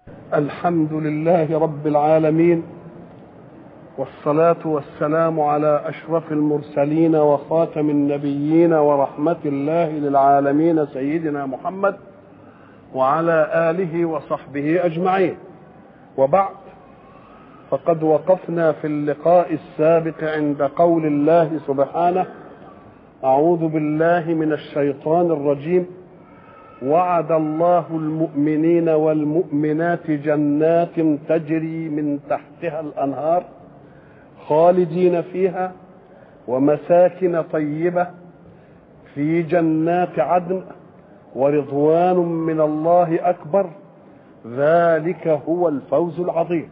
الحمد لله رب العالمين والصلاة والسلام على أشرف المرسلين وخاتم النبيين ورحمة الله للعالمين سيدنا محمد وعلى آله وصحبه أجمعين وبعد فقد وقفنا في اللقاء السابق عند قول الله سبحانه أعوذ بالله من الشيطان الرجيم وعد الله المؤمنين والمؤمنات جنات تجري من تحتها الانهار خالدين فيها ومساكن طيبه في جنات عدن ورضوان من الله اكبر ذلك هو الفوز العظيم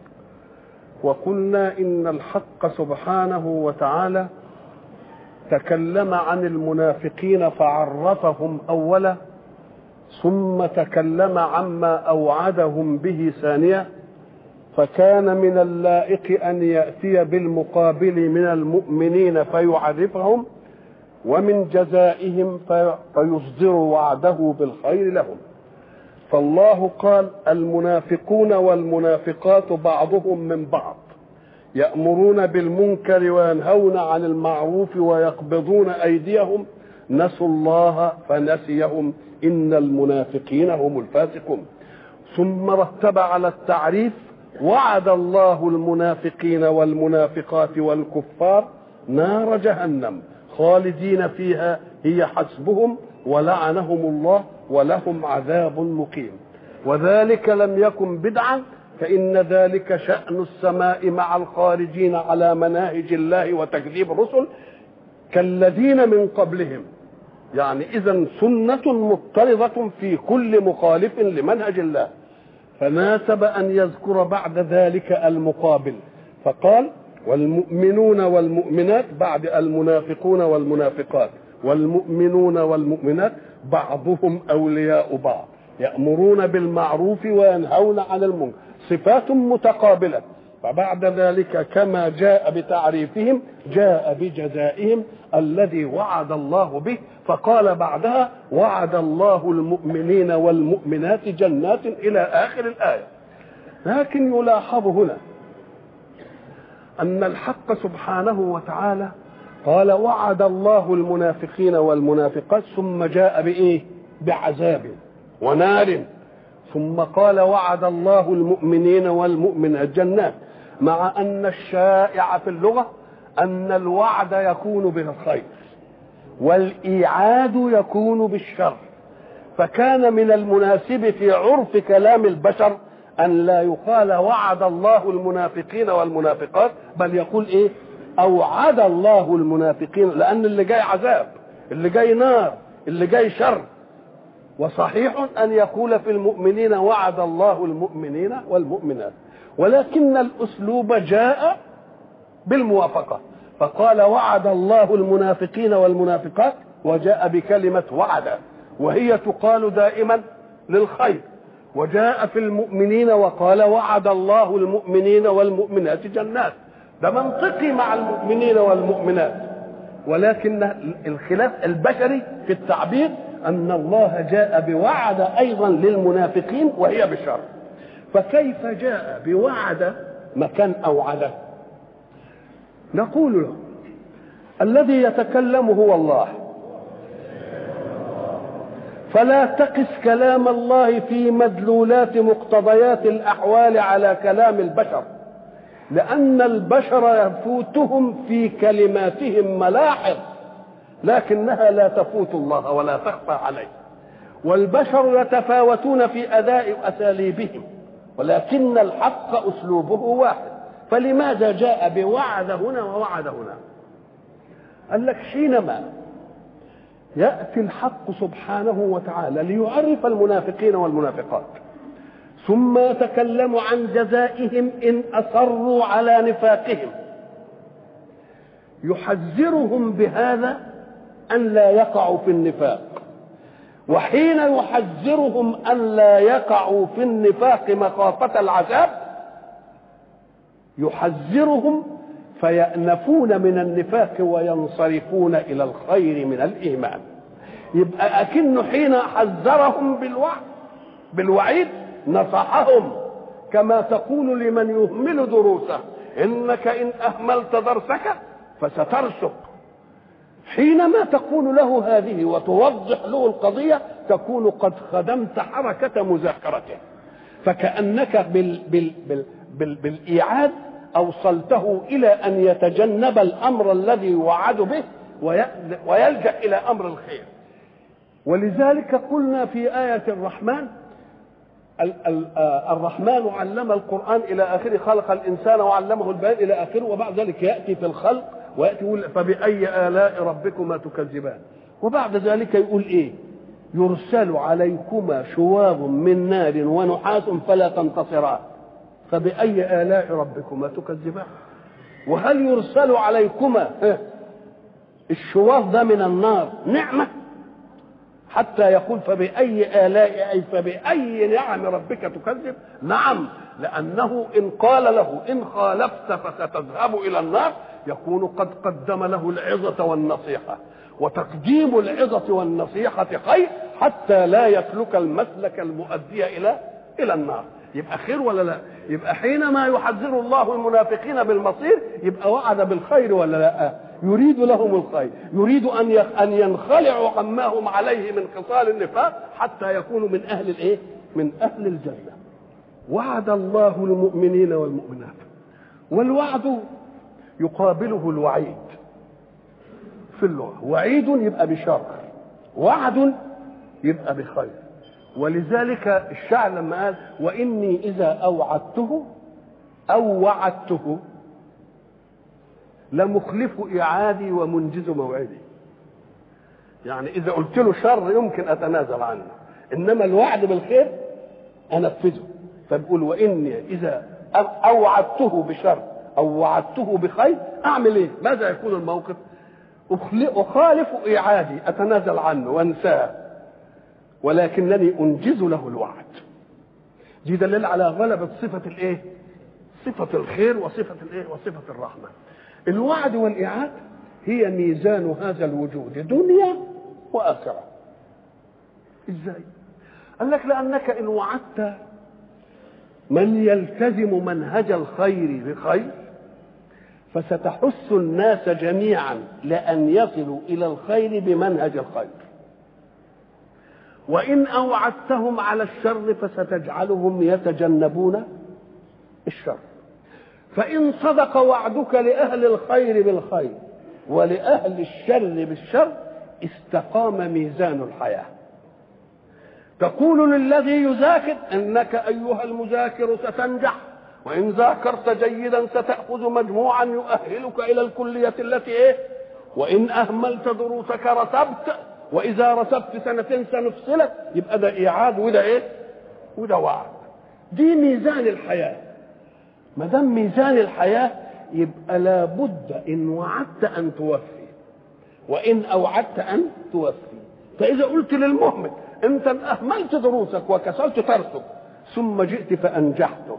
وقلنا ان الحق سبحانه وتعالى تكلم عن المنافقين فعرفهم اولا ثم تكلم عما اوعدهم به ثانيه فكان من اللائق ان ياتي بالمقابل من المؤمنين فيعرفهم ومن جزائهم فيصدر وعده بالخير لهم فالله قال المنافقون والمنافقات بعضهم من بعض يامرون بالمنكر وينهون عن المعروف ويقبضون ايديهم نسوا الله فنسيهم ان المنافقين هم الفاسقون ثم رتب على التعريف وعد الله المنافقين والمنافقات والكفار نار جهنم خالدين فيها هي حسبهم ولعنهم الله ولهم عذاب مقيم وذلك لم يكن بدعا فإن ذلك شأن السماء مع الخارجين على مناهج الله وتكذيب الرسل كالذين من قبلهم يعني اذا سنه مضطردة في كل مخالف لمنهج الله فناسب ان يذكر بعد ذلك المقابل فقال والمؤمنون والمؤمنات بعد المنافقون والمنافقات والمؤمنون والمؤمنات بعضهم اولياء بعض يامرون بالمعروف وينهون عن المنكر صفات متقابله فبعد ذلك كما جاء بتعريفهم جاء بجزائهم الذي وعد الله به فقال بعدها وعد الله المؤمنين والمؤمنات جنات الى اخر الايه لكن يلاحظ هنا ان الحق سبحانه وتعالى قال وعد الله المنافقين والمنافقات ثم جاء بايه بعذاب ونار ثم قال وعد الله المؤمنين والمؤمنات جنات مع ان الشائع في اللغه ان الوعد يكون بالخير والايعاد يكون بالشر فكان من المناسب في عرف كلام البشر ان لا يقال وعد الله المنافقين والمنافقات بل يقول ايه اوعد الله المنافقين لان اللي جاي عذاب اللي جاي نار اللي جاي شر وصحيح ان يقول في المؤمنين وعد الله المؤمنين والمؤمنات ولكن الاسلوب جاء بالموافقه فقال وعد الله المنافقين والمنافقات وجاء بكلمه وعد وهي تقال دائما للخير وجاء في المؤمنين وقال وعد الله المؤمنين والمؤمنات جنات ده منطقي مع المؤمنين والمؤمنات ولكن الخلاف البشري في التعبير ان الله جاء بوعد ايضا للمنافقين وهي بشر فكيف جاء بوعد مكان اوعده نقول له الذي يتكلم هو الله فلا تقس كلام الله في مدلولات مقتضيات الاحوال على كلام البشر لان البشر يفوتهم في كلماتهم ملاحظ لكنها لا تفوت الله ولا تخفى عليه والبشر يتفاوتون في اداء اساليبهم ولكن الحق اسلوبه واحد فلماذا جاء بوعد هنا ووعد هنا قال لك حينما ياتي الحق سبحانه وتعالى ليعرف المنافقين والمنافقات ثم يتكلم عن جزائهم ان اصروا على نفاقهم يحذرهم بهذا ان لا يقعوا في النفاق وحين يحذرهم ان لا يقعوا في النفاق مخافه العذاب يحذرهم فيأنفون من النفاق وينصرفون إلى الخير من الإيمان يبقى أكنه حين حذرهم بالوعد بالوعيد نصحهم كما تقول لمن يهمل دروسه انك ان اهملت درسك فسترسب حينما تقول له هذه وتوضح له القضيه تكون قد خدمت حركه مذاكرته فكانك بال بال بال بال بالايعاد اوصلته الى ان يتجنب الامر الذي وعد به ويلجا الى امر الخير ولذلك قلنا في ايه الرحمن الرحمن علم القرآن إلى آخره خلق الإنسان وعلمه البيان إلى آخره وبعد ذلك يأتي في الخلق ويأتي يقول فبأي آلاء ربكما تكذبان وبعد ذلك يقول إيه يرسل عليكما شواظ من نار ونحاس فلا تنتصران فبأي آلاء ربكما تكذبان وهل يرسل عليكما الشواظ ده من النار نعمة حتى يقول فبأي آلاء أي فبأي نعم ربك تكذب نعم لأنه إن قال له إن خالفت فستذهب إلى النار يكون قد قدم له العظة والنصيحة وتقديم العظة والنصيحة خير حتى لا يسلك المسلك المؤدي إلى إلى النار يبقى خير ولا لا يبقى حينما يحذر الله المنافقين بالمصير يبقى وعد بالخير ولا لا يريد لهم الخير يريد ان ان ينخلعوا عما هم عليه من خصال النفاق حتى يكونوا من اهل الايه من اهل الجنه وعد الله المؤمنين والمؤمنات والوعد يقابله الوعيد في اللغه وعيد يبقى بشر وعد يبقى بخير ولذلك الشاعر لما قال واني اذا اوعدته او وعدته لمخلف اعادي ومنجز موعدي يعني اذا قلت له شر يمكن اتنازل عنه انما الوعد بالخير انفذه فبيقول واني اذا اوعدته بشر او وعدته بخير اعمل ايه ماذا يكون الموقف اخالف اعادي اتنازل عنه وانساه ولكنني انجز له الوعد دي دليل على غلبة صفة الايه صفة الخير وصفة الايه وصفة الرحمة الوعد والإعاد هي ميزان هذا الوجود دنيا وآخرة ازاي قال لك لأنك إن وعدت من يلتزم منهج الخير بخير فستحث الناس جميعا لأن يصلوا إلى الخير بمنهج الخير وإن أوعدتهم على الشر فستجعلهم يتجنبون الشر فإن صدق وعدك لأهل الخير بالخير ولأهل الشر بالشر استقام ميزان الحياة تقول للذي يذاكر إنك أيها المذاكر ستنجح وإن ذاكرت جيدا ستأخذ مجموعا يؤهلك إلى الكلية التي إيه وإن أهملت دروسك رسبت واذا رسبت سنتين سنفصلك يبقى ده ايعاد وده ايه وده وعد دي ميزان الحياه ما دام ميزان الحياه يبقى لابد ان وعدت ان توفي وان اوعدت ان توفي فاذا قلت للمهمل انت اهملت دروسك وكسلت ترسب ثم جئت فانجحته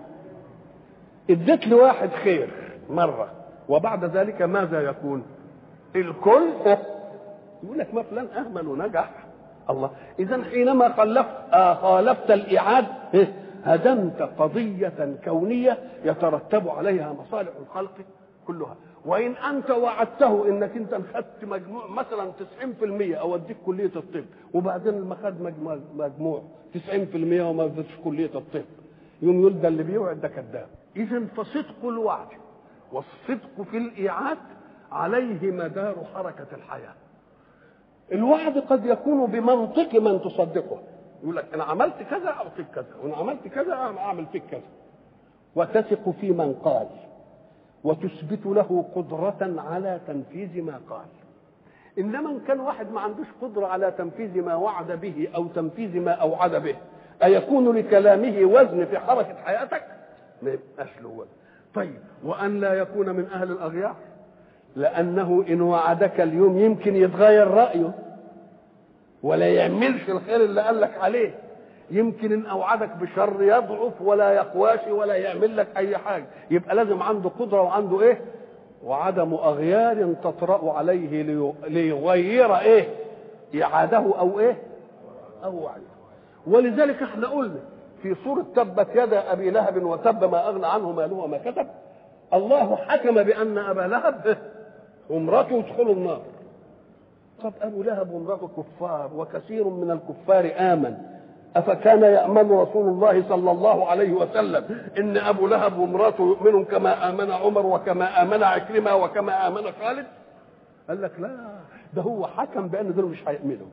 اديت لواحد خير مره وبعد ذلك ماذا يكون الكل يقول لك ما فلان اهمل ونجح الله اذا حينما خلفت آه خالفت الايعاد هدمت قضيه كونيه يترتب عليها مصالح الخلق كلها وان انت وعدته انك انت خدت مجموع مثلا 90% او اديك كليه الطب وبعدين لما خد مجموع 90% وما اديتش كليه الطب يوم يقول ده اللي بيوعد ده كذاب اذا فصدق الوعد والصدق في الايعاد عليه مدار حركه الحياه الوعد قد يكون بمنطق من تصدقه يقول لك انا عملت كذا اعطيك كذا وانا عملت كذا اعمل فيك كذا وتثق في من قال وتثبت له قدرة على تنفيذ ما قال إنما إن كان واحد ما عندوش قدرة على تنفيذ ما وعد به أو تنفيذ ما أوعد به أيكون لكلامه وزن في حركة حياتك؟ ما يبقاش له وزن طيب وأن لا يكون من أهل الأغيار لأنه إن وعدك اليوم يمكن يتغير رأيه ولا يعملش الخير اللي قال لك عليه يمكن ان اوعدك بشر يضعف ولا يقواش ولا يعمل لك اي حاجه يبقى لازم عنده قدره وعنده ايه وعدم اغيار تطرا عليه ليغير ايه اعاده او ايه او وعده ولذلك احنا قلنا في سورة تبت يدا أبي لهب وتب ما أغنى عنه ماله وما كسب الله حكم بأن أبا لهب وامرأته يدخلوا النار طب أبو لهب وامرأته كفار وكثير من الكفار آمن أفكان يأمن رسول الله صلى الله عليه وسلم إن أبو لهب وامرأته يؤمنون كما آمن عمر وكما آمن عكرمة وكما آمن خالد قال لك لا ده هو حكم بأن دول مش هيؤمنوا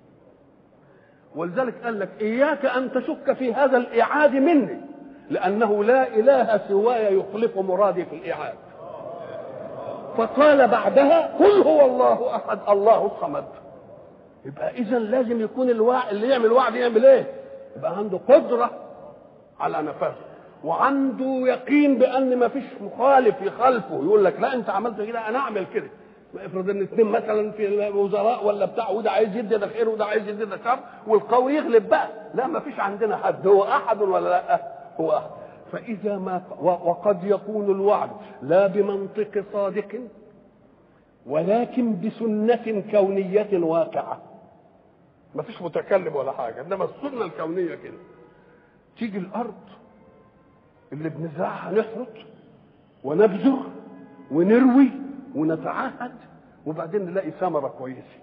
ولذلك قال لك إياك أن تشك في هذا الإعاد مني لأنه لا إله سواي يخلف مرادي في الإعاد فقال بعدها قل هو الله أحد الله الصمد يبقى إذا لازم يكون الوعد اللي يعمل وعد يعمل إيه؟ يبقى عنده قدرة على نفاذه وعنده يقين بأن ما فيش مخالف يخالفه يقول لك لا أنت عملت كده أنا أعمل كده افرض ان اثنين مثلا في الوزراء ولا بتاع وده عايز يدي ده خير وده عايز يدي ده شر والقوي يغلب بقى لا ما فيش عندنا حد هو احد ولا لا هو احد فاذا ما وقد يكون الوعد لا بمنطق صادق ولكن بسنة كونية واقعة ما فيش متكلم ولا حاجة إنما السنة الكونية كده تيجي الأرض اللي بنزرعها نحرث ونبذر ونروي ونتعهد وبعدين نلاقي ثمرة كويسة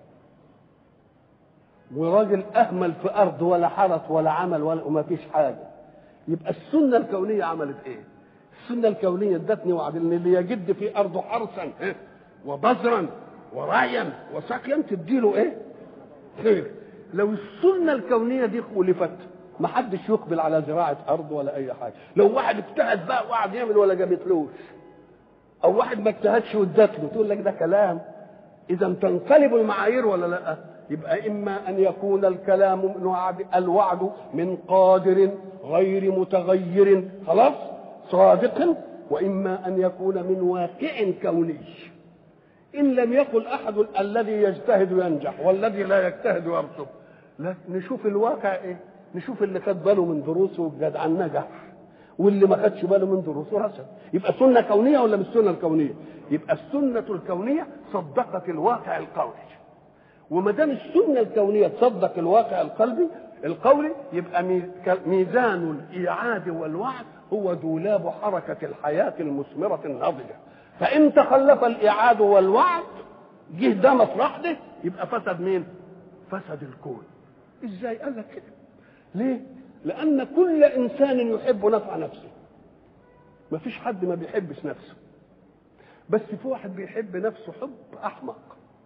وراجل أهمل في أرض ولا حرث ولا عمل ولا وما فيش حاجة يبقى السنة الكونية عملت إيه؟ السنة الكونية ادتني وعد إن اللي يجد في أرضه حرثا وبذرا ورعيا وسقيا تديله إيه؟ خير لو السنة الكونية دي خولفت ما حدش يقبل على زراعة أرض ولا أي حاجة لو واحد اجتهد بقى وقعد يعمل ولا جابتلوش او واحد ما اجتهدش وادت له تقول لك ده كلام اذا تنقلب المعايير ولا لا يبقى اما ان يكون الكلام من وعد الوعد من قادر غير متغير خلاص صادق واما ان يكون من واقع كوني ان لم يقل احد الذي يجتهد ينجح والذي لا يجتهد يرسب لا نشوف الواقع ايه نشوف اللي خد باله من دروسه وجدع نجح واللي ما خدش باله من دروسه رسم يبقى سنه كونيه ولا مش سنه الكونيه يبقى السنه الكونيه صدقت الواقع القولي وما دام السنه الكونيه تصدق الواقع القلبي القولي يبقى ميزان الايعاد والوعد هو دولاب حركه الحياه المثمره الناضجه فان تخلف الايعاد والوعد جه ده مصلحته يبقى فسد مين؟ فسد الكون ازاي قال لك كده؟ ليه؟ لأن كل إنسان يحب نفع نفسه ما فيش حد ما بيحبش نفسه بس في واحد بيحب نفسه حب أحمق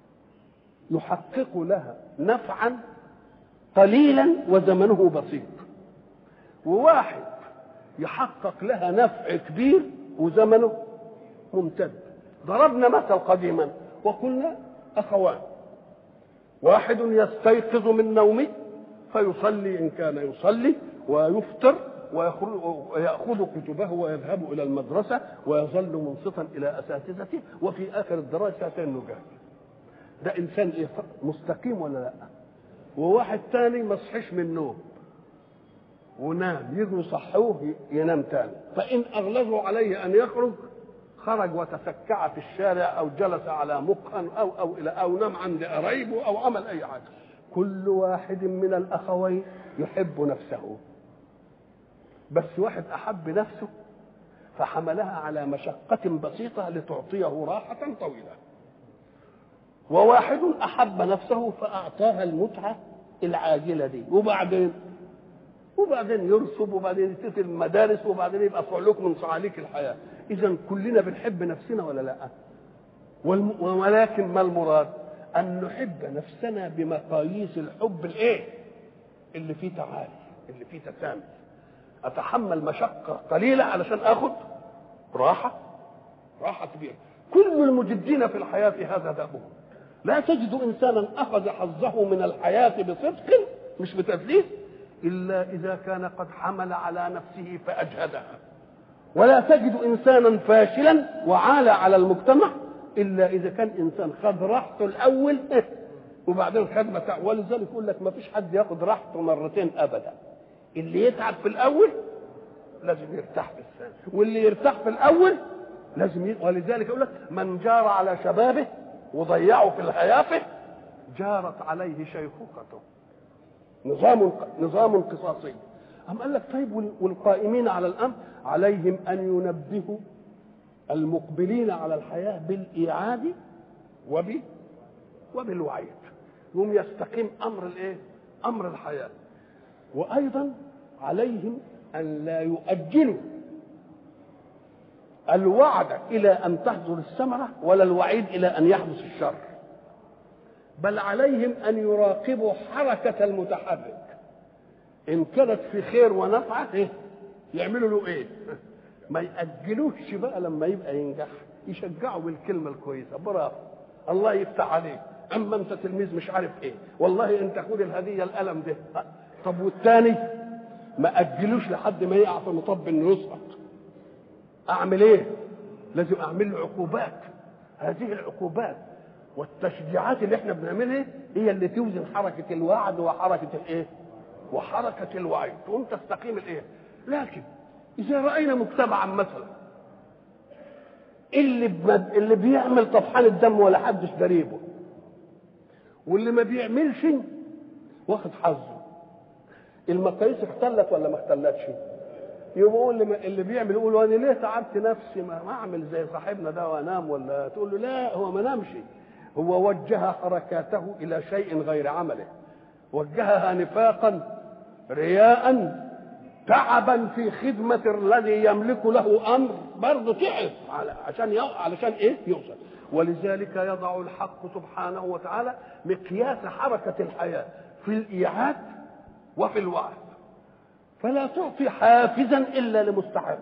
يحقق لها نفعا قليلا وزمنه بسيط وواحد يحقق لها نفع كبير وزمنه ممتد ضربنا مثل قديما وقلنا أخوان واحد يستيقظ من نومه فيصلي إن كان يصلي ويفطر ويأخذ كتبه ويذهب إلى المدرسة ويظل منصتا إلى أساتذته وفي آخر الدراسة ساعتين نجاح ده إنسان إيه مستقيم ولا لا وواحد تاني ما صحيش من النوم ونام يجوا يصحوه ينام تاني فإن أغلظوا عليه أن يخرج خرج وتسكع في الشارع أو جلس على مقهى أو أو إلى أو نام عند قرايبه أو عمل أي حاجة كل واحد من الأخوين يحب نفسه بس واحد أحب نفسه فحملها على مشقة بسيطة لتعطيه راحة طويلة وواحد أحب نفسه فأعطاها المتعة العاجلة دي وبعدين وبعدين يرسب وبعدين يتصل المدارس وبعدين يبقى صعلوك من صعاليك الحياة إذا كلنا بنحب نفسنا ولا لا والم... ولكن ما المراد أن نحب نفسنا بمقاييس الحب الإيه اللي فيه تعالي اللي فيه تسامي أتحمل مشقة قليلة علشان آخد راحة راحة كبيرة كل المجدين في الحياة في هذا دأبهم لا تجد إنسانا أخذ حظه من الحياة بصدق مش بتدليس إلا إذا كان قد حمل على نفسه فأجهدها ولا تجد إنسانا فاشلا وعال على المجتمع إلا إذا كان إنسان خد راحته الأول وبعدين خد متاع ولذلك يقول لك ما فيش حد ياخد راحته مرتين أبدا اللي يتعب في الأول لازم يرتاح في الثاني واللي يرتاح في الأول لازم ي... ولذلك يقول لك من جار على شبابه وضيعه في الهيافه جارت عليه شيخوخته نظام نظام قصاصي أم قال لك طيب وال- والقائمين على الأمر عليهم أن ينبهوا المقبلين على الحياة بالإيعاد وب وبالوعيد يوم يستقيم أمر الإيه؟ أمر الحياة وأيضا عليهم أن لا يؤجلوا الوعد إلى أن تحصل الثمرة ولا الوعيد إلى أن يحدث الشر بل عليهم أن يراقبوا حركة المتحرك إن كانت في خير ونفعة إيه؟ يعملوا له إيه؟ ما يأجلوش بقى لما يبقى ينجح يشجعوا بالكلمة الكويسة برافو الله يفتح عليك أما أنت تلميذ مش عارف إيه والله أنت خد الهدية القلم ده أه، طب والتاني ما أجلوش لحد ما يقع في مطب إنه يسقط أعمل إيه؟ لازم أعمل له عقوبات هذه العقوبات والتشجيعات اللي احنا بنعملها هي اللي توزن حركة الوعد وحركة الايه؟ وحركة الوعي تقوم تستقيم الايه؟ لكن إذا رأينا مجتمعا مثلا اللي بمد... اللي بيعمل طفحان الدم ولا حدش دريبه واللي ما بيعملش واخد حظه المقاييس اختلت ولا ما اختلتش؟ يبقى اللي, ما... اللي بيعمل يقول وانا ليه تعبت نفسي ما, ما اعمل زي صاحبنا ده وانام ولا تقول له لا هو ما نامش هو وجه حركاته الى شيء غير عمله وجهها نفاقا رياء تعبا في خدمة الذي يملك له أمر برضه تعب على- عشان يو... علشان إيه يوصل ولذلك يضع الحق سبحانه وتعالى مقياس حركة الحياة في الإيعاد وفي الوعد فلا تعطي حافزا إلا لمستحق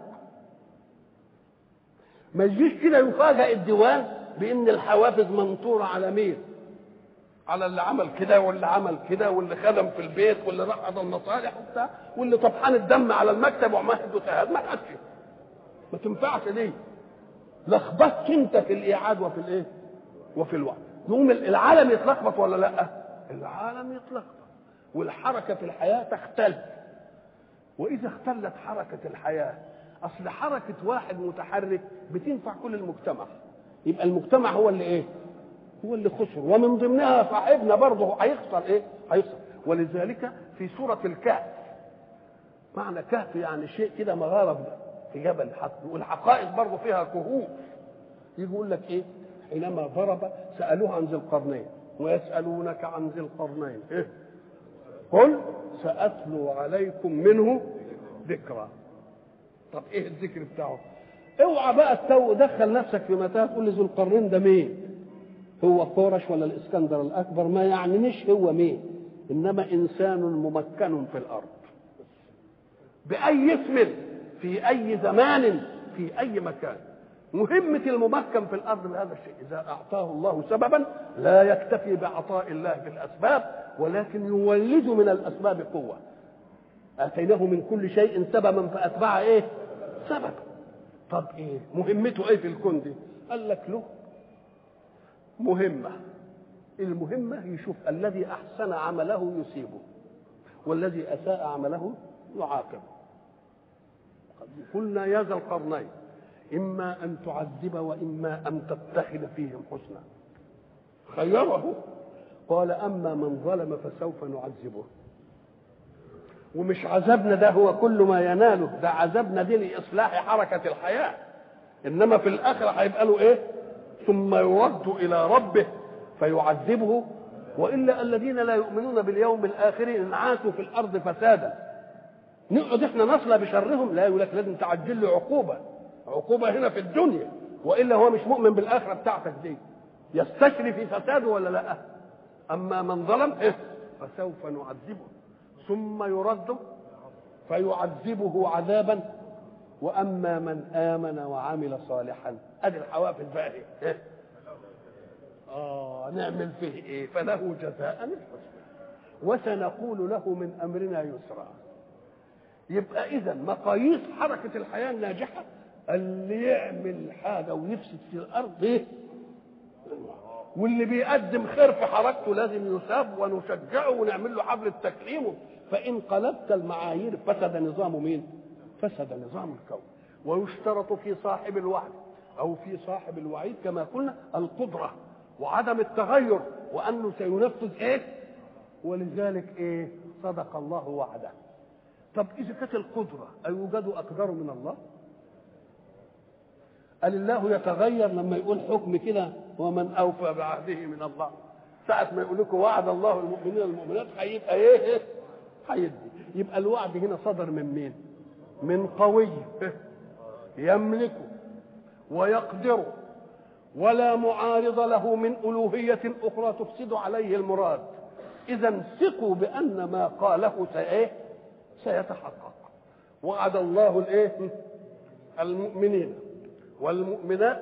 ما يجيش كده يفاجئ الديوان بان الحوافز منطوره على مين على اللي عمل كده واللي عمل كده واللي خدم في البيت واللي رقد المصالح وبتاع واللي طفحان الدم على المكتب ومهد وتهاد ما حدش ما تنفعش دي لخبطت انت في الايعاد وفي الايه وفي الوعد نقوم العالم يتلخبط ولا لا العالم يتلخبط والحركه في الحياه تختلف واذا اختلت حركه الحياه اصل حركه واحد متحرك بتنفع كل المجتمع يبقى المجتمع هو اللي ايه هو اللي خسر ومن ضمنها صاحبنا برضه هيخسر ايه هيخسر ولذلك في سوره الكهف معنى كهف يعني شيء كده مغاره في جبل والحقائق برضه فيها كهوف يجي يقول لك ايه حينما ضرب سالوه عن ذي القرنين ويسالونك عن ذي القرنين إيه؟ قل ساتلو عليكم منه ذكرى طب ايه الذكر بتاعه اوعى بقى تو دخل نفسك في متاهه تقول لي ذو القرنين ده مين هو قورش ولا الاسكندر الاكبر ما يعنيش هو مين انما انسان ممكن في الارض باي اسم في اي زمان في اي مكان مهمة الممكن في الأرض بهذا الشيء إذا أعطاه الله سببا لا يكتفي بعطاء الله بالأسباب ولكن يولد من الأسباب قوة آتيناه من كل شيء سببا فأتبع إيه؟ سبب طب إيه؟ مهمته إيه في الكون دي؟ قال لك له مهمة المهمة يشوف الذي أحسن عمله يصيبه والذي أساء عمله يعاقبه قلنا يا ذا القرنين إما أن تعذب وإما أن تتخذ فيهم حسنا خيره قال أما من ظلم فسوف نعذبه ومش عذابنا ده هو كل ما يناله ده عذابنا دي لإصلاح حركة الحياة إنما في الآخرة هيبقى له إيه ثم يرد إلى ربه فيعذبه وإلا الذين لا يؤمنون باليوم الآخر إن عاشوا في الأرض فسادا نقعد احنا نصلى بشرهم لا يقول لك لازم تعجل له عقوبه عقوبه هنا في الدنيا والا هو مش مؤمن بالاخره بتاعتك دي يستشري في فساده ولا لا اما من ظلم إيه؟ فسوف نعذبه ثم يرد فيعذبه عذابا واما من امن وعمل صالحا ادي الحوافز بقى ايه اه نعمل فيه ايه فله جزاء الحسنى وسنقول له من امرنا يسرا يبقى اذا مقاييس حركه الحياه الناجحه اللي يعمل حاجه ويفسد في الارض ايه واللي بيقدم خير في حركته لازم يساب ونشجعه ونعمل له حفله تكريمه فان قلبت المعايير فسد نظام مين فسد نظام الكون ويشترط في صاحب الوعد او في صاحب الوعيد كما قلنا القدره وعدم التغير وانه سينفذ ايه ولذلك ايه صدق الله وعده طب اذا كانت القدره ايوجد اقدر من الله قال الله يتغير لما يقول حكم كده ومن اوفى بعهده من الله ساعة ما يقول لكم وعد الله المؤمنين والمؤمنات هيبقى ايه؟ هيدي يبقى الوعد هنا صدر من مين؟ من قوي يملكه ويقدره ولا معارض له من ألوهية أخرى تفسد عليه المراد إذا ثقوا بأن ما قاله سإيه؟ سيتحقق وعد الله الإيه؟ المؤمنين والمؤمنات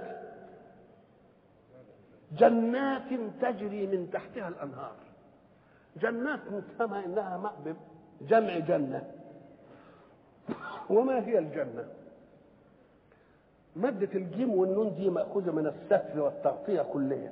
جنات تجري من تحتها الأنهار جنات مفهمة إنها جمع جنة وما هي الجنة؟ مادة الجيم والنون دي مأخوذة من الستر والتغطية كلها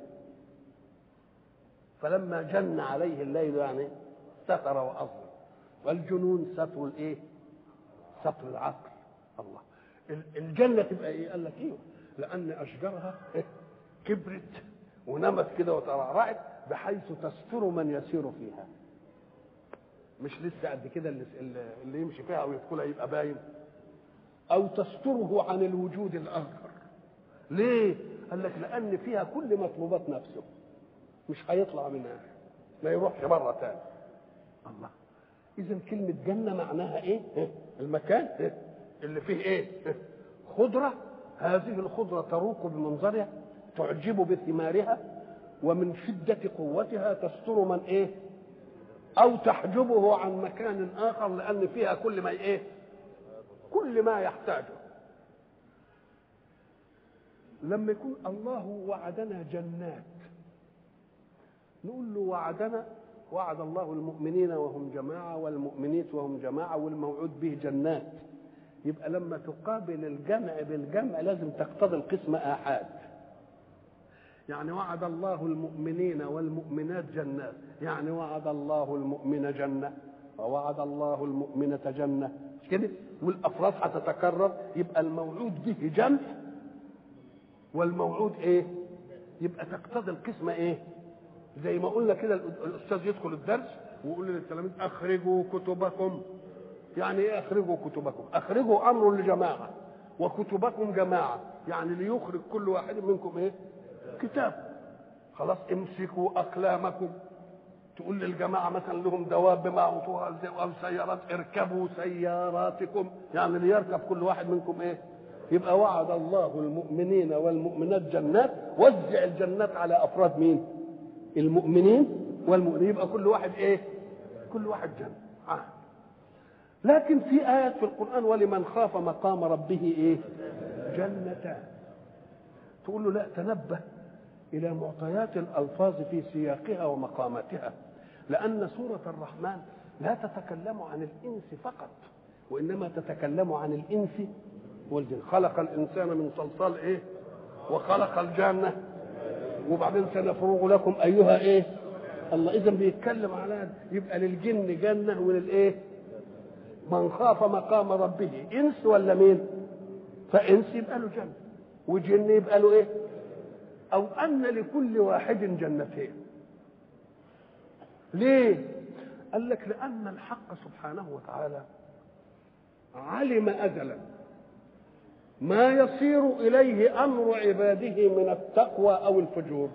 فلما جن عليه الليل يعني ستر وأظلم والجنون ستر الايه؟ ستر العقل الله الجنة تبقى ايه؟ قال لك ايه؟ لأن أشجارها كبرت ونمت كده وترعرعت بحيث تستر من يسير فيها مش لسه قد كده اللي, اللي يمشي فيها او يدخلها يبقى باين او تستره عن الوجود الاخر ليه قال لك لان فيها كل مطلوبات نفسه مش هيطلع منها ما يروحش مره تاني الله اذا كلمه جنه معناها ايه المكان اللي فيه ايه خضره هذه الخضره تروق بمنظرها تعجب بثمارها ومن شده قوتها تستر من ايه او تحجبه عن مكان اخر لان فيها كل ما ايه كل ما يحتاجه لما يكون الله وعدنا جنات نقول له وعدنا وعد الله المؤمنين وهم جماعة والمؤمنات وهم جماعة والموعود به جنات يبقى لما تقابل الجمع بالجمع لازم تقتضي القسم آحاد يعني وعد الله المؤمنين والمؤمنات جنات يعني وعد الله المؤمن جنة ووعد الله المؤمنة جنة مش كده والافراد هتتكرر يبقى الموعود به جمع والموعود ايه يبقى تقتضي القسمه ايه زي ما قلنا كده الاستاذ يدخل الدرس ويقول للتلاميذ اخرجوا كتبكم يعني ايه اخرجوا كتبكم اخرجوا امر لجماعه وكتبكم جماعه يعني ليخرج كل واحد منكم ايه كتاب خلاص امسكوا اقلامكم تقول للجماعه مثلا لهم دواب معطوها او سيارات اركبوا سياراتكم يعني ليركب كل واحد منكم ايه يبقى وعد الله المؤمنين والمؤمنات جنات وزع الجنات على افراد مين المؤمنين والمؤمنين يبقى كل واحد ايه كل واحد جنة آه. لكن في آيات في القرآن ولمن خاف مقام ربه ايه جنتان تقول له لا تنبه إلى معطيات الألفاظ في سياقها ومقاماتها لأن سورة الرحمن لا تتكلم عن الإنس فقط وإنما تتكلم عن الإنس والجن خلق الإنسان من صلصال إيه وخلق الجنة وبعدين سنفرغ لكم أيها إيه الله إذا بيتكلم على يبقى للجن جنة وللإيه من خاف مقام ربه إنس ولا مين فإنس يبقى له جنة وجن يبقى له إيه أو أن لكل واحد جنتين ليه قال لك لأن الحق سبحانه وتعالى علم أزلا ما يصير إليه أمر عباده من التقوى أو الفجور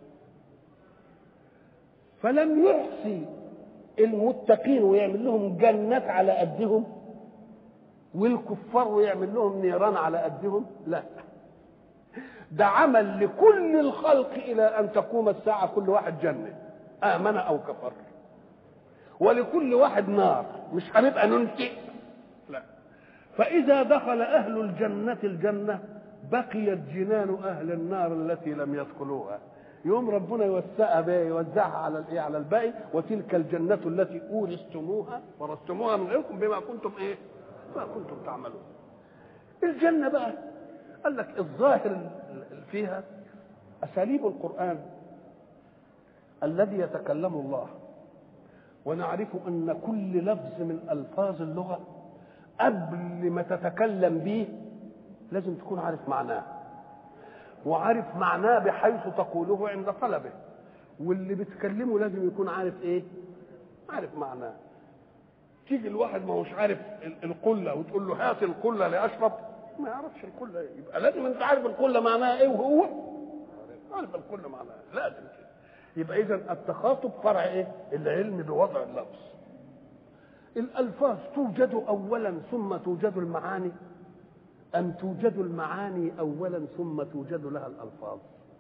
فلم يحصي المتقين ويعمل لهم جنات على قدهم والكفار ويعمل لهم نيران على قدهم لا ده عمل لكل الخلق الى ان تقوم الساعه كل واحد جنه امن او كفر ولكل واحد نار مش هنبقى ننتهي لا فاذا دخل اهل الجنه الجنه بقيت جنان اهل النار التي لم يدخلوها يوم ربنا يوسعها بقى يوزعها على الايه على الباقي وتلك الجنه التي اورثتموها ورثتموها من غيركم بما كنتم ايه ما كنتم تعملون الجنه بقى قال لك الظاهر فيها اساليب القران الذي يتكلم الله ونعرف ان كل لفظ من الفاظ اللغه قبل ما تتكلم به لازم تكون عارف معناه وعارف معناه بحيث تقوله عند طلبه واللي بتكلمه لازم يكون عارف ايه عارف معناه تيجي الواحد ما هوش عارف القله وتقول له هات القله لاشرب ما يعرفش القله ايه يبقى لازم انت عارف القله معناها ايه وهو عارف القله معناها لازم كده يبقى اذا التخاطب فرع ايه العلم بوضع اللفظ الالفاظ توجد اولا ثم توجد المعاني ام توجد المعاني اولا ثم توجد لها الالفاظ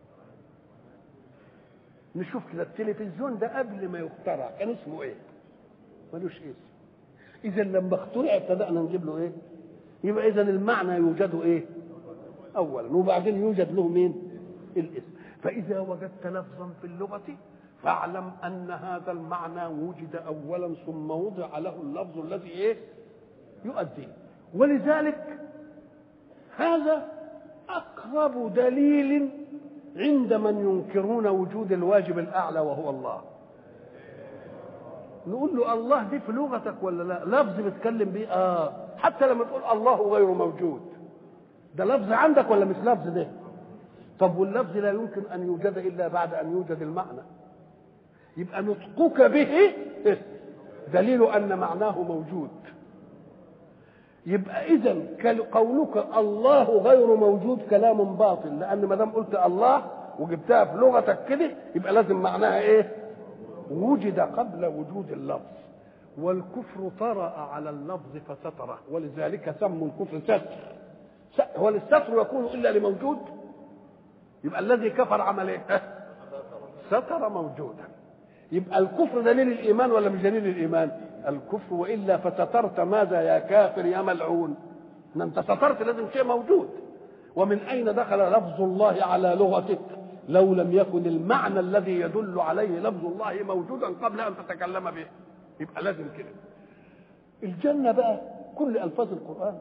نشوف كده التلفزيون ده قبل ما يخترع كان اسمه ايه ملوش اسم اذا لما اخترع ابتدانا نجيب له ايه يبقى اذا المعنى يوجد ايه اولا وبعدين يوجد له مين الاسم فاذا وجدت لفظا في اللغه فاعلم ان هذا المعنى وجد اولا ثم وضع له اللفظ الذي ايه يؤديه ولذلك هذا اقرب دليل عند من ينكرون وجود الواجب الاعلى وهو الله نقول له الله دي في لغتك ولا لا لفظ بتكلم بيه اه حتى لما تقول الله غير موجود ده لفظ عندك ولا مش لفظ ده طب واللفظ لا يمكن ان يوجد الا بعد ان يوجد المعنى يبقى نطقك به دليل ان معناه موجود يبقى اذا قولك الله غير موجود كلام باطل لان ما دام قلت الله وجبتها في لغتك كده يبقى لازم معناها ايه وجد قبل وجود اللفظ والكفر طرأ على اللفظ فستره ولذلك سموا الكفر ستر هو الستر يكون الا لموجود يبقى الذي كفر عمل ايه ستر موجودا يبقى الكفر دليل الايمان ولا مش دليل الايمان الكفر والا فسترت ماذا يا كافر يا ملعون ما انت سترت لازم شيء موجود ومن اين دخل لفظ الله على لغتك لو لم يكن المعنى الذي يدل عليه لفظ الله موجودا قبل ان تتكلم به يبقى لازم كده الجنة بقى كل ألفاظ القرآن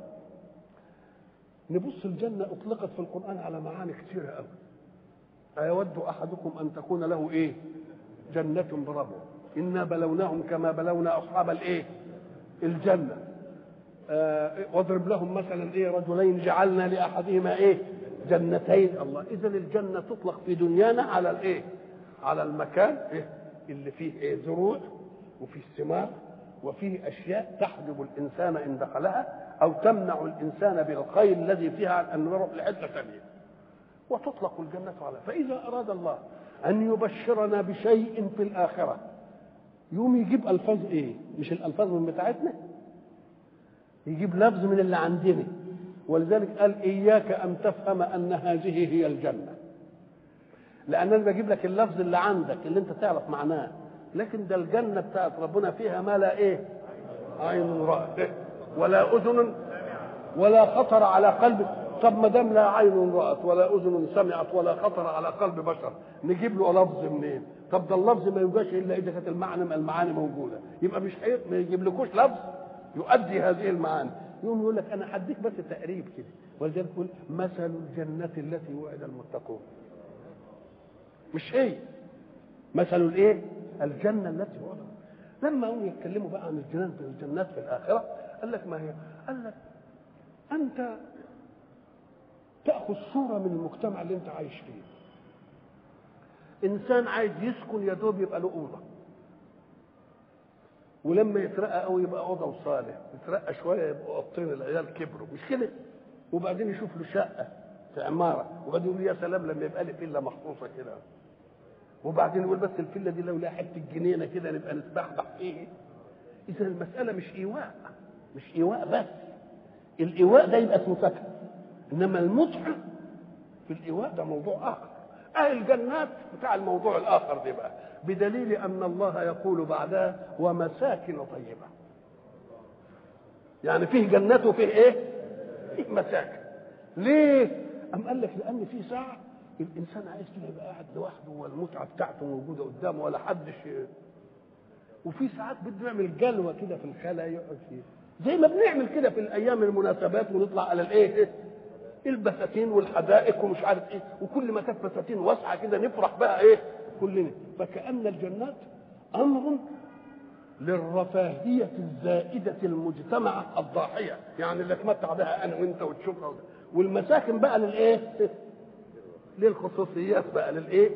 نبص الجنة أطلقت في القرآن على معاني كثيرة قوي أيود أحدكم أن تكون له إيه جنة بربو إنا بلوناهم كما بلونا أصحاب الإيه الجنة آه واضرب لهم مثلا إيه رجلين جعلنا لأحدهما إيه جنتين الله إذا الجنة تطلق في دنيانا على الإيه على المكان إيه اللي فيه إيه زروع وفيه ثمار وفيه اشياء تحجب الانسان ان دخلها او تمنع الانسان بالخير الذي فيها عن ان يروح لحته ثانيه وتطلق الجنه على فاذا اراد الله ان يبشرنا بشيء في الاخره يوم يجيب الفاظ ايه مش الالفاظ من بتاعتنا يجيب لفظ من اللي عندنا ولذلك قال اياك ان تفهم ان هذه هي الجنه لان انا بجيب لك اللفظ اللي عندك اللي انت تعرف معناه لكن ده الجنة بتاعت ربنا فيها ما لا ايه عين رأت ولا أذن ولا خطر على قلب طب ما دام لا عين رأت ولا أذن سمعت ولا خطر على قلب بشر نجيب له لفظ منين طب ده اللفظ ما يوجدش إلا إذا كانت المعنى المعاني موجودة يبقى مش حيط ما يجيب لكوش لفظ يؤدي هذه المعاني يقوم يقول لك أنا هديك بس تقريب كده ولذلك يقول مثل الجنة التي وعد المتقون مش هي مثل الايه الجنة التي وعد لما هم يتكلموا بقى عن الجنان في الجنات في الآخرة قال لك ما هي قال لك أنت تأخذ صورة من المجتمع اللي أنت عايش فيه إنسان عايز يسكن يا دوب يبقى له أوضة ولما يترقى قوي يبقى أوضة وصالح يترقى شوية يبقى أوضتين العيال كبروا مش كده وبعدين يشوف له شقة في عمارة وبعدين يقول يا سلام لما يبقى لي فيلا مخصوصة كده وبعدين يقول بس الفيلا دي لو لها حته جنينه كده نبقى نتبحبح فيه اذا المساله مش ايواء مش ايواء بس الايواء ده يبقى اسمه سكن انما المتعه في الايواء ده موضوع اخر اهل الجنات بتاع الموضوع الاخر ده بقى بدليل ان الله يقول بعدها ومساكن طيبه يعني فيه جنات وفيه ايه فيه مساكن ليه ام قال لك لان في ساعه الانسان عايز كده يبقى قاعد لوحده والمتعه بتاعته موجوده قدامه ولا حدش وفي ساعات بده يعمل جلوه كده في الخلا يقعد فيه زي ما بنعمل كده في الايام المناسبات ونطلع على الايه البساتين والحدائق ومش عارف ايه وكل ما كانت بساتين واسعه كده نفرح بقى ايه كلنا فكأن الجنات امر للرفاهية الزائدة المجتمعة الضاحية يعني اللي اتمتع بها انا وانت وتشوفها والمساكن بقى للايه للخصوصيات بقى للايه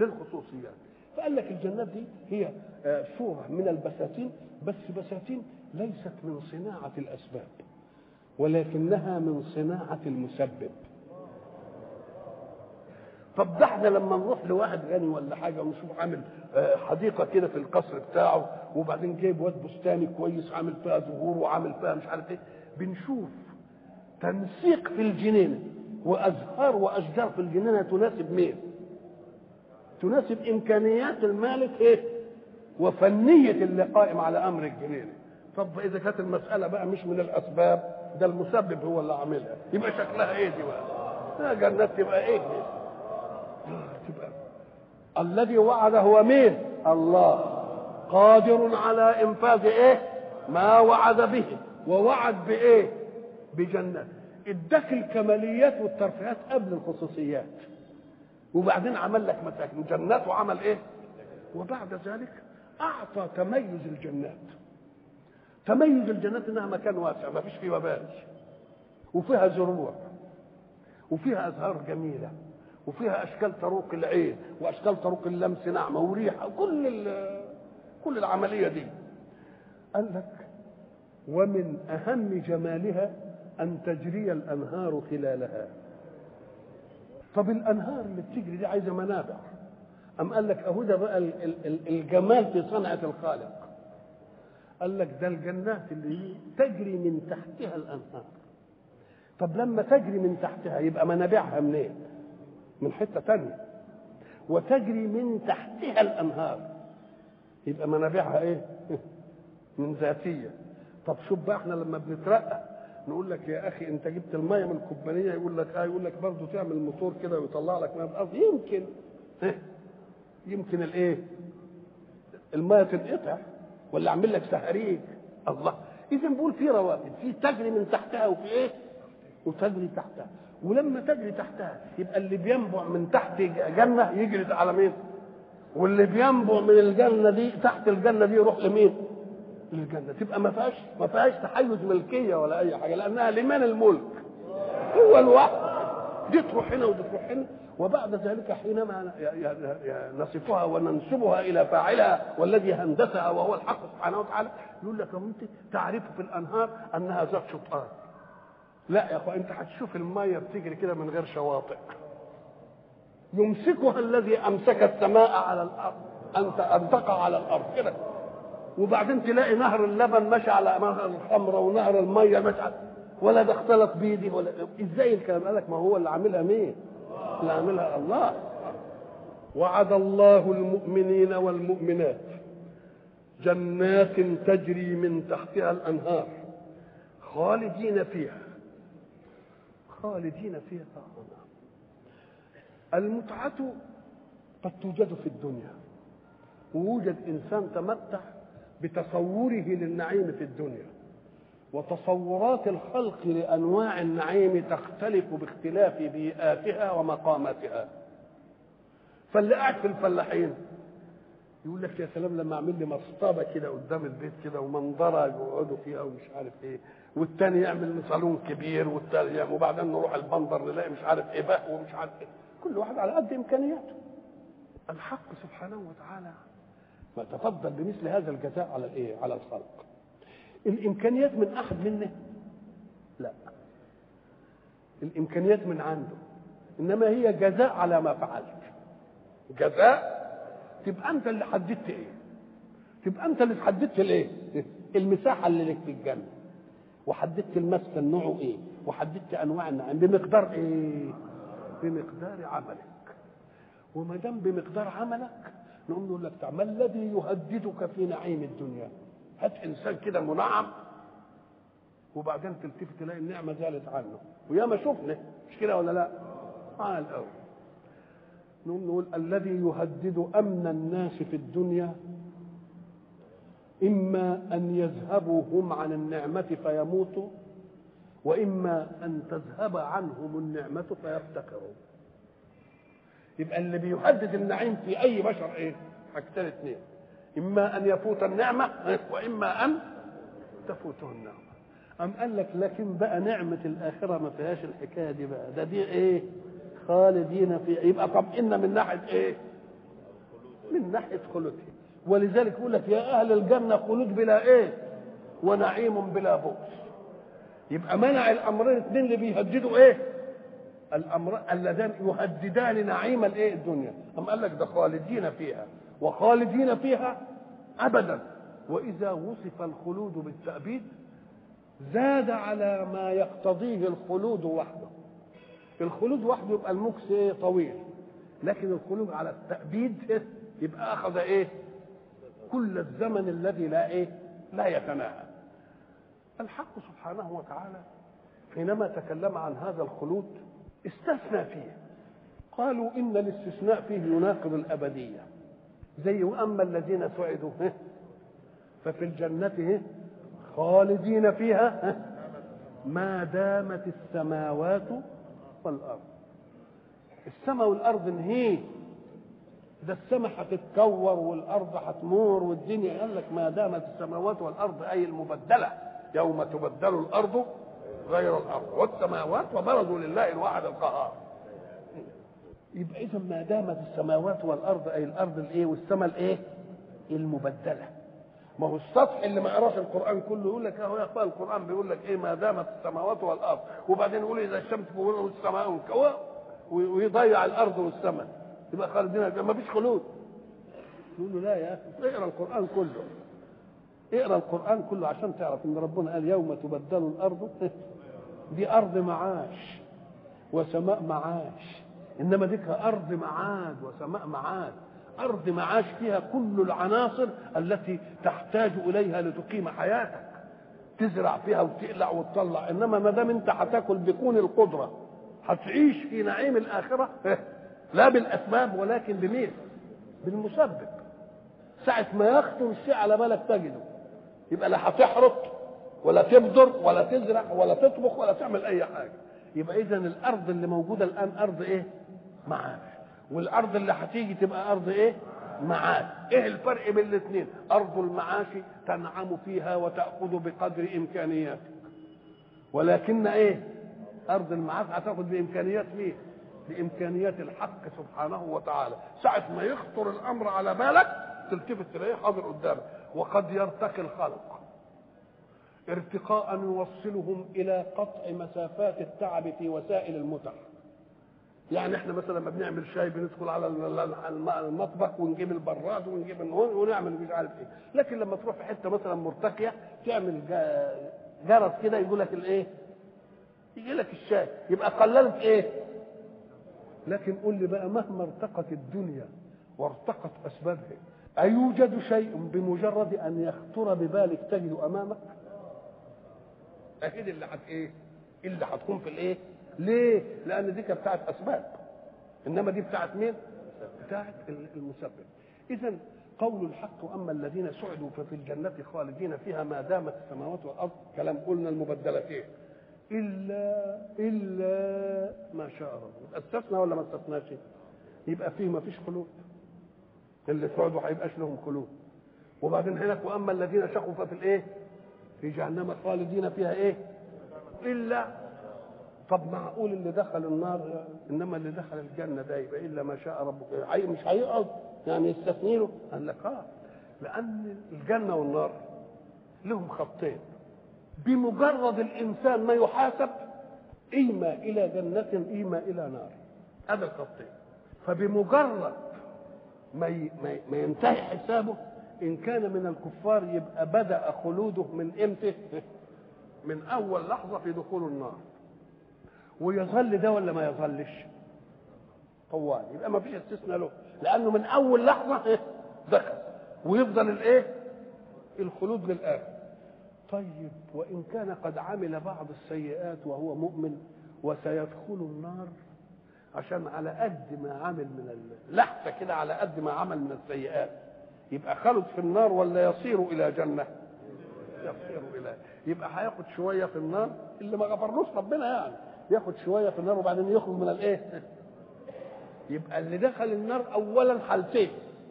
للخصوصيات فقال لك الجنات دي هي صورة من البساتين بس بساتين ليست من صناعة الأسباب ولكنها من صناعة المسبب طب ده احنا لما نروح لواحد غني ولا حاجه ونشوف عامل آه، حديقه كده في القصر بتاعه وبعدين جايب واد بستاني كويس عامل فيها زهور وعامل فيها مش عارف ايه بنشوف تنسيق في الجنينه وازهار واشجار في الجنينه تناسب مين؟ تناسب امكانيات المالك ايه؟ وفنيه اللي قائم على امر الجنينه. طب اذا كانت المساله بقى مش من الاسباب ده المسبب هو اللي عاملها يبقى شكلها ايه دي بقى؟ لا جنات تبقى ايه دي؟ تبقى الذي وعد هو مين الله قادر على انفاذ ايه ما وعد به ووعد بايه بجنات اداك الكماليات والترفيهات قبل الخصوصيات وبعدين عمل لك مساكن جنات وعمل ايه وبعد ذلك اعطى تميز الجنات تميز الجنات انها مكان واسع ما فيش فيه وبال وفيها زروع وفيها ازهار جميله وفيها اشكال طروق العين واشكال طروق اللمس نعمه وريحه كل كل العمليه دي قال لك ومن اهم جمالها ان تجري الانهار خلالها طب الانهار اللي بتجري دي عايزه منابع ام قال لك اهو ده بقى الجمال في صنعه الخالق قال لك ده الجنات اللي هي تجري من تحتها الانهار طب لما تجري من تحتها يبقى منابعها منين من حته تانية وتجري من تحتها الانهار يبقى منابعها ايه من ذاتيه طب شوف بقى احنا لما بنترقى نقول لك يا اخي انت جبت الميه من الكوبانيه يقول لك اه يقول لك برضه تعمل موتور كده ويطلع لك ميه من الارض يمكن يمكن الايه الميه تنقطع ولا اعمل لك سهريج الله اذا بقول في روابط في تجري من تحتها وفي ايه وتجري تحتها ولما تجري تحتها يبقى اللي بينبع من تحت جنه يجري على مين واللي بينبع من الجنه دي تحت الجنه دي يروح لمين للجنه تبقى ما فيهاش ما فيهاش تحيز ملكيه ولا اي حاجه لانها لمن الملك هو الواحد دي تروح هنا ودي تروح هنا وبعد ذلك حينما نصفها وننسبها الى فاعلها والذي هندسها وهو الحق سبحانه وتعالى يقول لك انت تعرف في الانهار انها ذات شطآن لا يا اخوان انت هتشوف الميه بتجري كده من غير شواطئ يمسكها الذي امسك السماء على الارض انت ان تقع على الارض كده وبعدين تلاقي نهر اللبن ماشي على نهر الخمره ونهر الميه ماشي على ولا ده اختلط بيدي ولا ازاي الكلام قال لك ما هو اللي عاملها مين؟ اللي عاملها الله وعد الله المؤمنين والمؤمنات جنات تجري من تحتها الانهار خالدين فيها خالدين فيها المتعة قد توجد في الدنيا ووجد إنسان تمتع بتصوره للنعيم في الدنيا وتصورات الخلق لأنواع النعيم تختلف باختلاف بيئاتها ومقاماتها فاللي قاعد في الفلاحين يقول لك يا سلام لما اعمل لي مصطبه كده قدام البيت كده ومنظره يقعدوا فيها ومش عارف ايه والتاني يعمل صالون كبير والتاني يعمل وبعدين نروح البندر نلاقي مش عارف ايه بقى ومش عارف ايه كل واحد على قد امكانياته الحق سبحانه وتعالى ما تفضل بمثل هذا الجزاء على الايه على الخلق الامكانيات من احد منه لا الامكانيات من عنده انما هي جزاء على ما فعلت جزاء تبقى انت اللي حددت ايه تبقى انت اللي حددت الايه المساحه اللي لك في الجنه وحددت المسكن نوعه ايه وحددت انواع النعيم بمقدار ايه بمقدار عملك وما دام بمقدار عملك نقوم نقول لك ما الذي يهددك في نعيم الدنيا هات انسان كده منعم وبعدين تلتفت تلاقي النعمه زالت عنه وياما شفنا مش كده ولا لا؟ اه الاول نقوم نقول الذي يهدد امن الناس في الدنيا اما ان يذهبوا هم عن النعمه فيموتوا واما ان تذهب عنهم النعمه فيفتقروا يبقى اللي بيهدد النعيم في اي بشر ايه حاجتين اثنين اما ان يفوت النعمه واما ان تفوته النعمه أم قال لك لكن بقى نعمة الآخرة ما فيهاش الحكاية دي بقى ده دي إيه؟ خالدين فيها يبقى طمئنا من ناحية إيه؟ من ناحية خلودهم ولذلك يقول لك يا أهل الجنة خلود بلا إيه؟ ونعيم بلا بؤس يبقى منع الامرين الاثنين اللي بيهددوا ايه الامر اللذان يهددان نعيم الايه الدنيا أم قال لك ده خالدين فيها وخالدين فيها ابدا واذا وصف الخلود بالتأبيد زاد على ما يقتضيه الخلود وحده الخلود وحده يبقى المكس ايه طويل لكن الخلود على التأبيد إيه؟ يبقى اخذ ايه كل الزمن الذي لا ايه لا يتناهى الحق سبحانه وتعالى حينما تكلم عن هذا الخلود استثنى فيه قالوا ان الاستثناء فيه يناقض الابديه زي واما الذين سعدوا ففي الجنه خالدين فيها ما دامت السماوات والارض السماء والارض انهي ده السماء هتتكور والارض هتمور والدنيا قال لك ما دامت السماوات والارض اي المبدله يوم تبدل الارض غير الارض والسماوات وبرزوا لله الواحد القهار يبقى اذا ما دامت السماوات والارض اي الارض الايه والسماء الايه المبدله ما هو السطح اللي ما قراش القران كله يقول لك اهو يا اخوان القران بيقول لك ايه ما دامت السماوات والارض وبعدين يقول اذا الشمس كورت والسماء انكوى ويضيع الارض والسماء يبقى خالدين ما فيش خلود يقول له لا يا اخي اقرا القران كله اقرا القران كله عشان تعرف ان ربنا قال يوم تبدل الارض دي ارض معاش وسماء معاش انما ديك ارض معاد وسماء معاد ارض معاش فيها كل العناصر التي تحتاج اليها لتقيم حياتك تزرع فيها وتقلع وتطلع انما ما دام انت هتاكل بكون القدره هتعيش في نعيم الاخره لا بالاسباب ولكن بمين بالمسبب ساعة ما يخطر الشيء على بالك تجده يبقى لا هتحرط ولا تبذر ولا تزرع ولا تطبخ ولا تعمل اي حاجه يبقى اذا الارض اللي موجوده الان ارض ايه معاش والارض اللي هتيجي تبقى ارض ايه معاش ايه الفرق بين الاثنين ارض المعاش تنعم فيها وتاخذ بقدر امكانياتك ولكن ايه ارض المعاش هتاخذ بامكانيات مين بامكانيات الحق سبحانه وتعالى ساعه ما يخطر الامر على بالك تلتفت تلاقيه حاضر قدامك وقد يرتقي الخلق ارتقاء يوصلهم الى قطع مسافات التعب في وسائل المتع يعني احنا مثلا لما بنعمل شاي بندخل على المطبخ ونجيب البراد ونجيب ونعمل مش عارف ايه لكن لما تروح في حته مثلا مرتقيه تعمل جرس كده يقول لك الايه يجي لك الشاي يبقى قللت ايه لكن قول لي بقى مهما ارتقت الدنيا وارتقت اسبابها أيوجد شيء بمجرد أن يخطر ببالك تجد أمامك؟ أكيد اللي حت إيه؟ اللي هتكون في الإيه؟ ليه؟ لأن دي كانت بتاعت أسباب إنما دي بتاعت مين؟ بتاعت المسبب إذا قول الحق واما الذين سعدوا ففي الجنه خالدين فيها ما دامت السماوات والارض كلام قلنا المبدلتين الا الا ما شاء ربك استثنى ولا ما استثناش يبقى فيه ما فيش خلود اللي سعدوا هيبقاش لهم خلود وبعدين هناك واما الذين شقوا ففي الايه في جهنم خالدين فيها ايه الا طب معقول اللي دخل النار انما اللي دخل الجنه ده يبقى الا ما شاء ربك عي- مش هيقعد يعني يستثني له قال لك اه لان الجنه والنار لهم خطين بمجرد الانسان ما يحاسب اما الى جنه اما الى نار هذا الخطين فبمجرد ما ي- ما ي- ما ينتهي حسابه ان كان من الكفار يبقى بدا خلوده من امتى من اول لحظه في دخول النار ويظل ده ولا ما يظلش طوال يبقى ما فيش استثناء له لانه من اول لحظه إيه؟ دخل ويفضل الايه الخلود للاخر طيب وان كان قد عمل بعض السيئات وهو مؤمن وسيدخل النار عشان على قد ما عمل من اللحظه كده على قد ما عمل من السيئات يبقى خلد في النار ولا يصير الى جنه يصير الى يبقى هياخد شويه في النار اللي ما غفرلوش ربنا يعني ياخد شويه في النار وبعدين يخرج من الايه يبقى اللي دخل النار اولا حالتين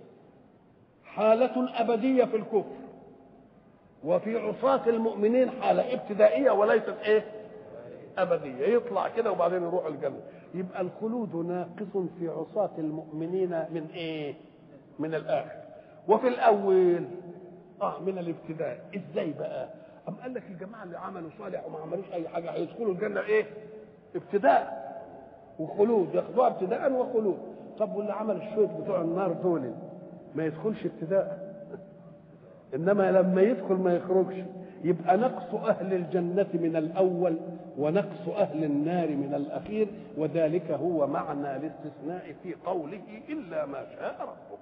حالة أبدية في الكفر وفي عصاة المؤمنين حالة ابتدائية وليست ايه؟ أبدية يطلع كده وبعدين يروح الجنة يبقى الخلود ناقص في عصاة المؤمنين من ايه؟ من الآخر وفي الأول اه من الابتداء ازاي بقى؟ أم قال لك الجماعة اللي عملوا صالح وما عملوش أي حاجة هيدخلوا الجنة إيه؟ ابتداء وخلود ياخدوها ابتداء وخلود طب واللي عمل الشوية بتوع النار دول ما يدخلش ابتداء إنما لما يدخل ما يخرجش يبقى نقص أهل الجنة من الأول ونقص أهل النار من الأخير وذلك هو معنى الاستثناء في قوله إلا ما شاء ربك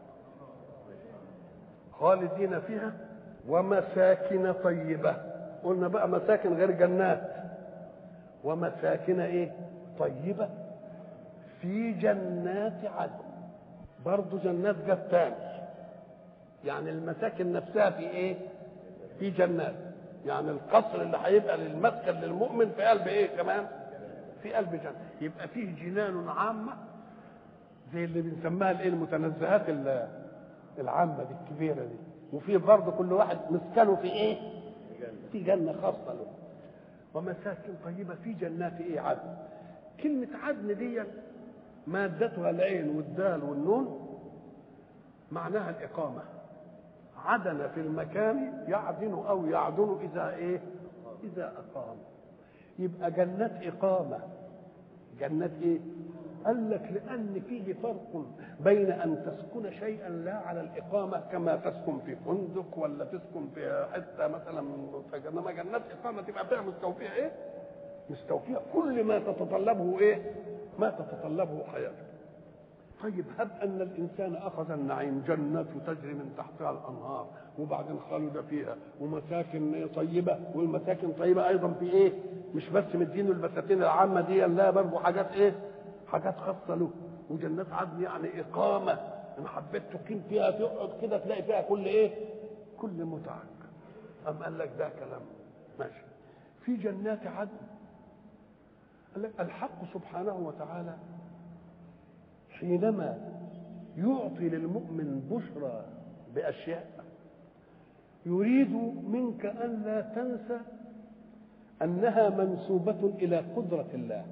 خالدين فيها ومساكن طيبة قلنا بقى مساكن غير جنات ومساكن ايه طيبة في جنات عدن برضه جنات جت تاني يعني المساكن نفسها في ايه في جنات يعني القصر اللي هيبقى للمسكن للمؤمن في قلب ايه كمان في قلب جنة يبقى فيه جنان عامة زي اللي بنسميها الايه المتنزهات العامة دي الكبيرة دي وفي برضه كل واحد مسكنه في ايه في جنة خاصة له ومساكن طيبة في جنات ايه عدن كلمة عدن دي مادتها العين والدال والنون معناها الإقامة عدن في المكان يعدن أو يعدن إذا إيه إذا أقام يبقى جنات إقامة جنات إيه قال لك لأن فيه فرق بين أن تسكن شيئا لا على الإقامة كما تسكن في فندق ولا تسكن في حتة مثلا إنما جنات إقامة تبقى فيها مستوفية إيه؟ مستوفية كل ما تتطلبه إيه؟ ما تتطلبه حياتك طيب هب ان الانسان اخذ النعيم جنات تجري من تحتها الانهار وبعدين خلد فيها ومساكن طيبه والمساكن طيبه ايضا في ايه؟ مش بس مدينه البساتين العامه دي لا برضه حاجات ايه؟ حاجات خاصه له وجنات عدن يعني اقامه ان حبيت تقيم فيها تقعد كده تلاقي فيها كل ايه؟ كل متعك أم قال لك ده كلام ماشي في جنات عدن قال لك الحق سبحانه وتعالى حينما يعطي للمؤمن بشرى بأشياء يريد منك أن لا تنسى أنها منسوبة إلى قدرة الله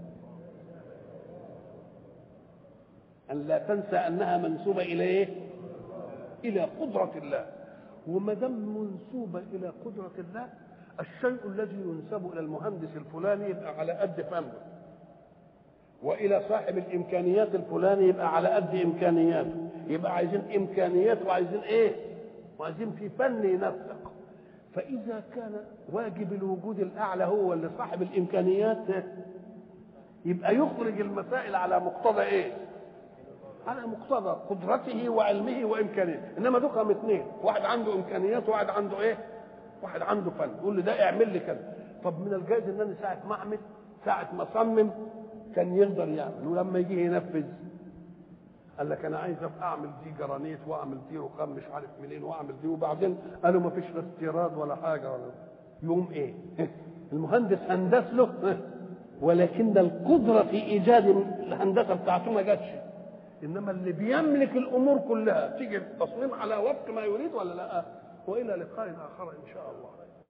أن لا تنسى أنها منسوبة إلى إيه؟ إلى قدرة الله وما دام منسوبة إلى قدرة الله الشيء الذي ينسب إلى المهندس الفلاني يبقى على قد فهمه والى صاحب الامكانيات الفلاني يبقى على قد امكانياته يبقى عايزين امكانيات وعايزين ايه وعايزين في فن ينسق فاذا كان واجب الوجود الاعلى هو اللي صاحب الامكانيات يبقى يخرج المسائل على مقتضى ايه على مقتضى قدرته وعلمه وامكانياته انما دول اثنين واحد عنده امكانيات وواحد عنده ايه واحد عنده فن يقول لي ده اعمل لي كذا طب من الجائز ان انا ساعه ما اعمل ساعه ما اصمم كان يقدر يعمل ولما يجي ينفذ قال لك انا عايز اعمل دي جرانيت واعمل دي رخام مش عارف منين واعمل دي وبعدين قالوا ما فيش لا استيراد ولا حاجه ولا يوم ايه المهندس هندس له ولكن القدره في ايجاد الهندسه بتاعته ما جاتش انما اللي بيملك الامور كلها تيجي التصميم على وفق ما يريد ولا لا والى لقاء اخر ان شاء الله